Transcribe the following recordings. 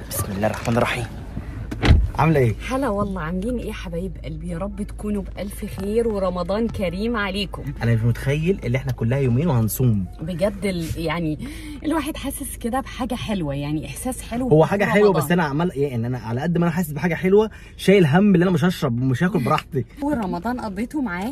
بسم الله الرحمن الرحيم عامله ايه هلا والله عاملين ايه يا حبايب قلبي يا رب تكونوا بألف خير ورمضان كريم عليكم انا مش متخيل اللي احنا كلها يومين وهنصوم بجد ال- يعني الواحد حاسس كده بحاجة حلوة يعني إحساس حلو هو حاجه في حلوه رمضان. بس انا عمال ايه ان انا على قد ما انا حاسس بحاجه حلوه شايل هم اللي انا مش هشرب ومش هاكل براحتي أول رمضان قضيته معاه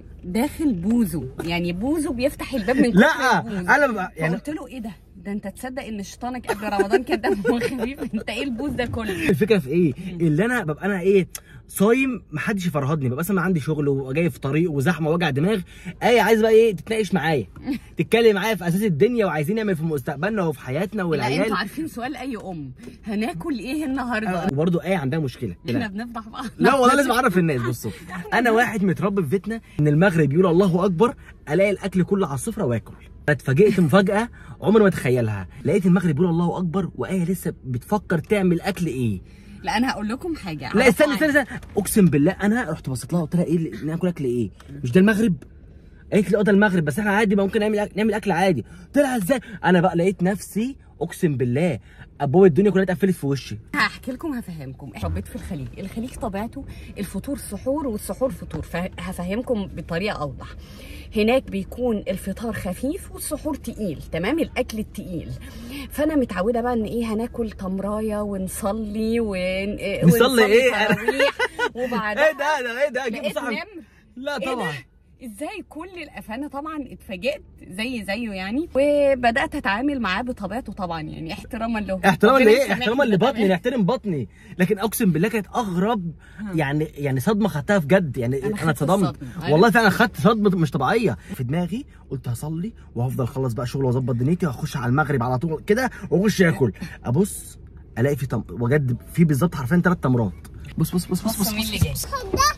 داخل بوزو يعني بوزو بيفتح الباب من كتر لا البوز. انا ببقى يعني فقلت له ايه ده ده انت تصدق ان شيطانك قبل رمضان كان دمه خفيف انت ايه البوز ده كله الفكره في ايه اللي انا ببقى انا ايه صايم محدش يفرهدني ببقى مثلا عندي شغل وجاي في طريق وزحمه وجع دماغ ايه عايز بقى ايه تتناقش معايا تتكلم معايا في اساس الدنيا وعايزين نعمل في مستقبلنا وفي حياتنا لا والعيال انتوا عارفين سؤال اي ام هناكل ايه النهارده وبرضه ايه عندها مشكله احنا بنفضح بعض لا والله لازم اعرف الناس بصوا انا واحد متربي في بيتنا ان المغرب يقول الله اكبر الاقي الاكل كله على السفره واكل أنا اتفاجئت مفاجاه عمري ما اتخيلها لقيت المغرب يقول الله اكبر وايه لسه بتفكر تعمل اكل ايه لا انا هقول لكم حاجه لا عارفة استنى استنى استنى اقسم بالله انا رحت بصيت لها قلت لها ايه اللي- ناكل اكل ايه مش ده المغرب قالت لي اه ده المغرب بس احنا عادي ما ممكن نعمل أكل نعمل اكل عادي قلت لها ازاي انا بقى لقيت نفسي اقسم بالله ابواب الدنيا كلها اتقفلت في وشي هحكي لكم هفهمكم ربيت في الخليج الخليج طبيعته الفطور سحور والسحور فطور فهفهمكم بطريقه اوضح هناك بيكون الفطار خفيف والسحور تقيل تمام الاكل التقيل فانا متعوده بقى ان ايه هناكل تمرايه ونصلي ون... نصلي إيه؟ تراويح وبعدها ايه ده ده ايه ده اجيب لقيت صحن نمر لا إيه ده؟ طبعا ازاي كل الافانه طبعا اتفاجئت زي زيه يعني وبدات اتعامل معاه بطبيعته طبعا يعني احتراما له احتراما ربنا لايه يسامحني احتراما ده لبطني طبعاً. نحترم بطني لكن اقسم بالله كانت اغرب يعني يعني صدمه خدتها بجد يعني أنا انا, خدت اتصدمت الصدمة. أيوة. والله فعلا خدت صدمه مش طبيعيه في دماغي قلت هصلي وهفضل اخلص بقى شغل واظبط دنيتي واخش على المغرب على طول كده واخش اكل ابص الاقي في تم... وجد في بالظبط حرفيا ثلاث تمرات بص بص بص بص بص, بص مين بص, اللي جاي بص.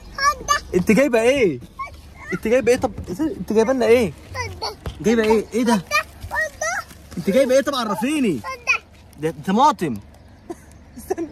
انت جايبه ايه انت جايبه ايه طب انت جايبه لنا ايه جايبه ايه ايه ده انت جايبه ايه طب عرفيني ده طماطم استنى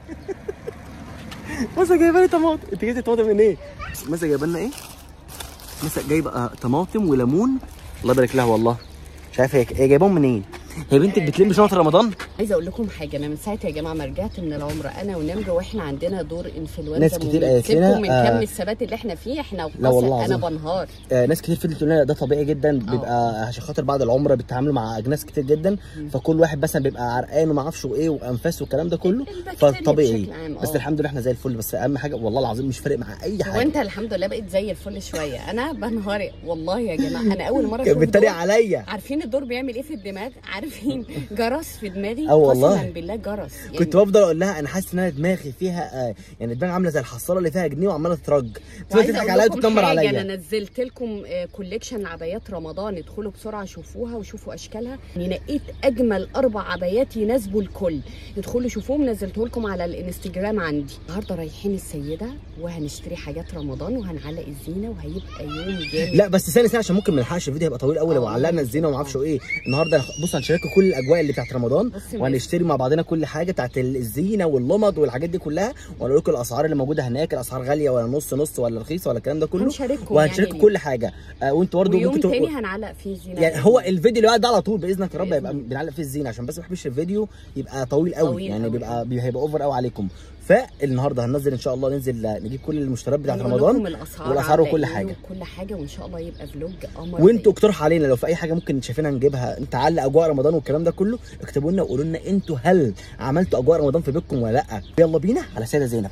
مثلا جايبه لي طماطم انت جايبه طماطم من ايه مثلا جايبه لنا ايه مثلا جايبه آه، طماطم وليمون الله يبارك لها والله مش عارف هي هي جايبهم منين هي بنتك بتلم شنطه رمضان عايزه اقول لكم حاجه انا من ساعه يا جماعه ما رجعت من العمره انا ونمر واحنا عندنا دور انفلونزا ناس كتير مميت. قالت لنا، سيبكم من آه، كم الثبات اللي احنا فيه احنا لا والله وقصة انا العظيم. بنهار آه ناس كتير فضلت تقول لنا ده طبيعي جدا بيبقى عشان خاطر بعد العمره بيتعاملوا مع اجناس كتير جدا فكل واحد مثلا بيبقى عرقان وما اعرفش ايه وانفاس والكلام ده كله البكتيريا فطبيعي بشكل عام، بس آه. الحمد لله احنا زي الفل بس اهم حاجه والله العظيم مش فارق مع اي حاجه وانت الحمد لله بقيت زي الفل شويه انا بنهار والله يا جماعه انا اول مره كان اشوف بيتريق دور- عليا عارفين الدور بيعمل ايه في الدماغ عارفين جرس في دماغي اه والله. قسما بالله جرس يعني كنت بفضل اقول لها انا حاسس ان انا دماغي فيها آه يعني دماغي عامله زي الحصاله اللي فيها جنيه وعماله تترج تفضل وعايزة تضحك أقول عليا لكم وتتنمر حاجة، عليا انا نزلت لكم كوليكشن عبايات رمضان ادخلوا بسرعه شوفوها وشوفوا اشكالها يعني نقيت اجمل اربع عبايات يناسبوا الكل ادخلوا شوفوهم نزلته لكم على الانستجرام عندي النهارده رايحين السيده وهنشتري حاجات رمضان وهنعلق الزينه وهيبقى يوم جامد لا بس ثاني ثانيه عشان ممكن ما نلحقش الفيديو هيبقى طويل قوي لو آه. علقنا الزينه وما اعرفش ايه النهارده بص هنشارككم كل الاجواء اللي بتاعت رمضان بص وهنشتري مع بعضنا كل حاجه بتاعت الزينه واللمض والحاجات دي كلها وهنقول لكم الاسعار اللي موجوده هناك الاسعار غاليه ولا نص نص ولا رخيصه ولا الكلام ده كله هنشارككم وهنشارككم يعني. كل حاجه آه وانتوا برضه ويوم ممكن تاني تبقوا- هنعلق فيه زينه يعني هو الفيديو اللي بعد ده على طول باذنك يا رب بإذن يبقى الله. بنعلق فيه الزينه عشان بس ما بحبش الفيديو يبقى طويل قوي طويل يعني قوي. بيبقى بي- هيبقى اوفر قوي عليكم فالنهارده هننزل ان شاء الله ننزل آه، نجيب كل المشتريات بتاعت هنقول لكم رمضان الاسعار والاسعار عاملة وكل إيه حاجه وكل حاجه وان شاء الله يبقى فلوج قمر وانتوا اقترحوا علينا لو في اي حاجه ممكن شايفينها نجيبها انت علق اجواء رمضان والكلام ده كله اكتبوا لنا وقولوا لنا انتوا هل عملتوا اجواء رمضان في بيتكم ولا لا يلا بينا على سيده زينب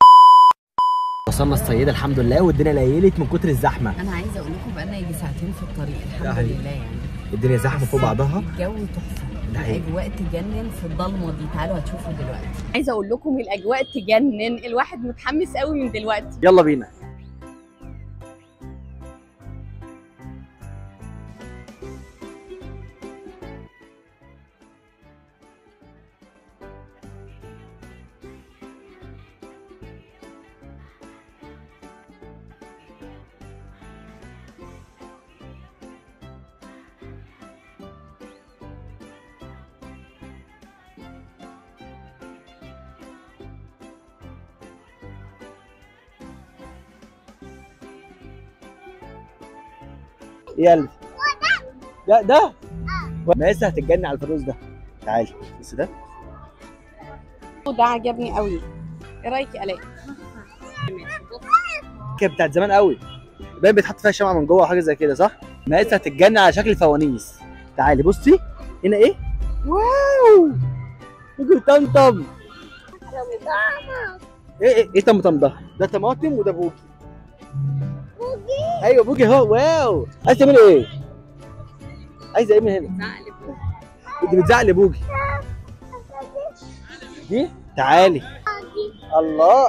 وصلنا السيده الحمد لله والدنيا ليلت من كتر الزحمه انا عايزه اقول لكم بقالنا يجي ساعتين في الطريق الحمد حقيقي. لله يعني الدنيا زحمه فوق بعضها الجو تحفه ده حقيقي. الاجواء تجنن في الضلمه دي تعالوا هتشوفوا دلوقتي عايزه اقول لكم الاجواء تجنن الواحد متحمس قوي من دلوقتي يلا بينا يلا ده ده ما لسه هتتجنن على الفلوس ده تعالي بس ده ده عجبني قوي ايه رايك يا الاء كانت بتاعت زمان قوي باين بيتحط فيها شمعة من جوه او حاجه زي كده صح مقاسها هتتجنن على شكل فوانيس تعالي بصي هنا ايه واو ممكن طمطم ايه ايه ايه طمطم ده ده طماطم وده بوكي بوكي ايوه بوكي اهو واو عايز تعملي ايه عايزه ايه من هنا انت بتزعق لبوكي دي تعالي الله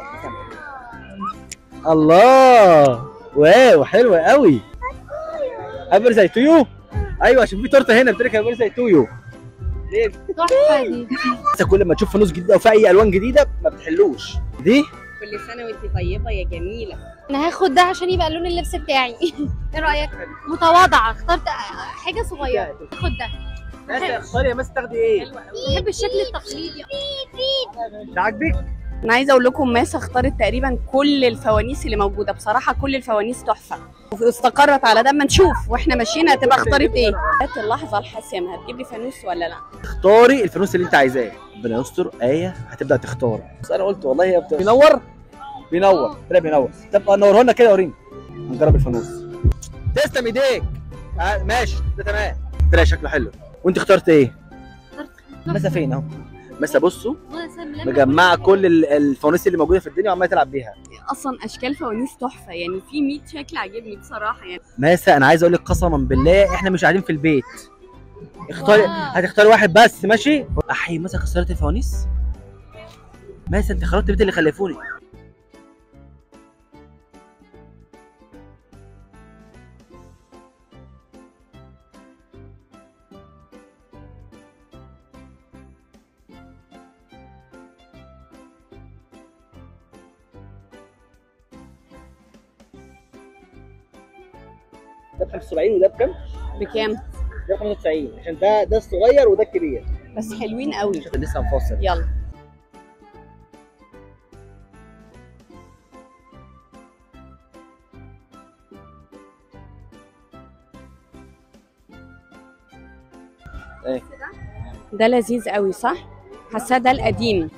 الله واو حلوه قوي هابر زي تويو ايوه عشان في تورته هنا بتقول لك هابر زي تويو ليه تحفه دي لسه كل ما تشوف فانوس جديده وفي اي الوان جديده ما بتحلوش دي كل سنه وانت طيبه يا جميله انا هاخد ده عشان يبقى لون اللبس بتاعي ايه رايك متواضعه اخترت حاجه صغيره هاخد ده ماشي اختاري يا مس تاخدي ايه بحب الشكل التقليدي ده عاجبك انا عايزه اقول لكم ماسه اختارت تقريبا كل الفوانيس اللي موجوده بصراحه كل الفوانيس تحفه واستقرت على ده اما نشوف واحنا ماشيين هتبقى اختارت ايه جت اللحظه الحاسمه هتجيب لي فانوس ولا لا اختاري الفانوس اللي انت عايزاه ربنا يستر ايه هتبدا تختار بس انا قلت والله هي بت... بينور بينور طلع بينور طب نوره لنا كده وريني هنجرب الفانوس تسلم ايديك آه ماشي ده تمام طلع شكله حلو وانت اخترت ايه مسا فين اهو مسا بصوا مجمعه كل ال- الفوانيس اللي موجوده في الدنيا وعماله تلعب بيها اصلا اشكال فوانيس تحفه يعني في 100 شكل عاجبني بصراحه يعني ماسا انا عايز اقول لك قسما بالله احنا مش قاعدين في البيت اختاري واو. هتختاري واحد بس ماشي احي ماسا خسرت الفوانيس ماسا انت خربت البيت اللي خلفوني ده ب 75 وده بكام؟ بكام ده ب 95 عشان ده ده الصغير وده الكبير بس حلوين قوي عشان لسه مفصل يلا ايه ده لذيذ قوي صح حاساه ده القديم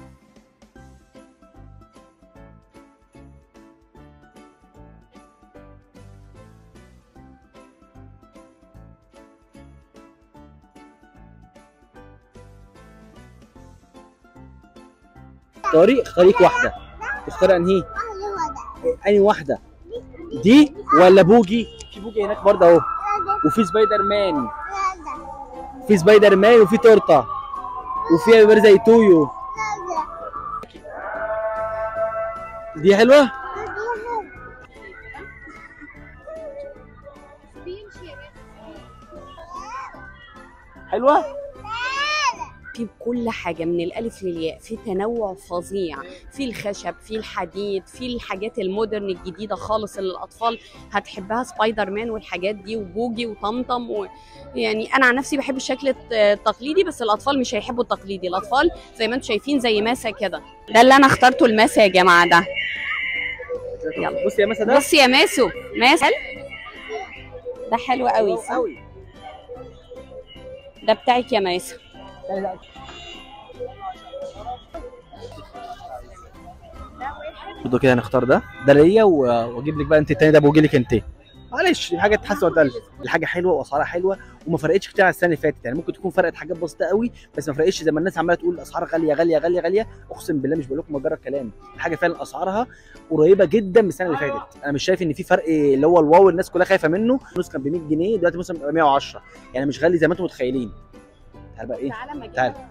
اختاري اختاريك واحده تختاري انهي انهي واحده دي ولا بوجي في بوجي هناك برضه اهو وفي سبايدر مان في سبايدر مان وفي تورته وفي بيبر زي تويو دي حلوه حلوه في كل حاجه من الالف للياء في تنوع فظيع في الخشب في الحديد في الحاجات المودرن الجديده خالص اللي الاطفال هتحبها سبايدر مان والحاجات دي وبوجي وطمطم و... يعني انا عن نفسي بحب الشكل الت- التقليدي بس الاطفال مش هيحبوا التقليدي الاطفال زي ما انتم شايفين زي ماسه كده ده اللي انا اخترته الماسه يا جماعه ده يلا. بصي يا مسا ده بصي يا ماسو ماسو ده حلو قوي صح؟ قوي ده بتاعك يا ماسو برضه كده هنختار ده ده ليا و- واجيب لك بقى انت التاني ده بوجي لك انت معلش دي حاجه تحس وتقل الحاجه حلوه واسعارها حلوه وما فرقتش كتير عن السنه اللي فاتت يعني ممكن تكون فرقت حاجات بسيطه قوي بس ما فرقتش زي ما الناس عماله تقول الاسعار غاليه غاليه غاليه غاليه اقسم بالله مش بقول لكم مجرد كلام الحاجه فعلا اسعارها قريبه جدا من السنه اللي فاتت انا مش شايف ان في فرق اللي هو الواو الناس كلها خايفه منه نص كان ب 100 جنيه دلوقتي مثلا ب 110 يعني مش غالي زي ما انتم متخيلين تعال بقى ايه تعالى ما أجيب تعال.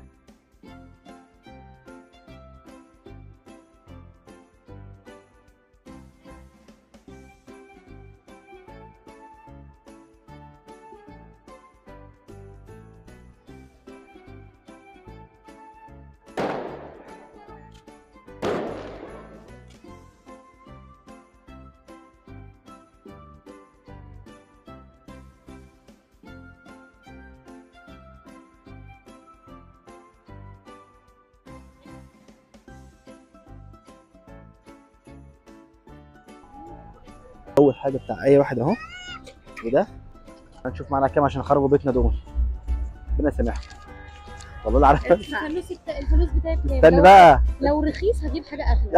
اول حاجه بتاع اي واحد اهو وده هنشوف معانا كام عشان خربوا بيتنا دول ربنا يسامحهم والله لا عارف الفلوس الت- الفلوس بتاعي بكام؟ استنى لو- بقى لو رخيص هجيب حاجه اغلى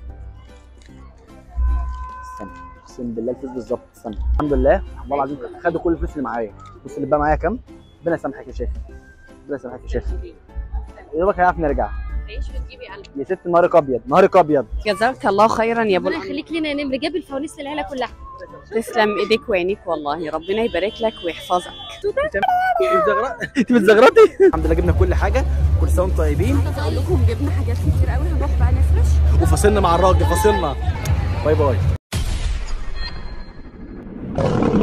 استنى اقسم بالله الفلوس بالظبط استنى الحمد لله والله العظيم خدوا كل الفلوس اللي معايا بص اللي بقى معايا كام ربنا يسامحك يا شيخ ربنا يسامحك يا شيخ يا دوبك هنعرف نرجع ايش بتجيبي قلب يا ست نهارك ابيض نهارك ابيض جزاك الله خيرا يا ابو ربنا الأنوار. يخليك لنا يا نمر جاب الفوانيس للعيله كلها تسلم ايديك وعينيك والله ربنا يبارك لك ويحفظك انت بتزغرطي الحمد لله جبنا كل حاجه كل سنه وانتم طيبين عايزه اقول لكم جبنا حاجات كتير قوي هنروح بقى نفرش وفاصلنا مع الراجل فاصلنا باي باي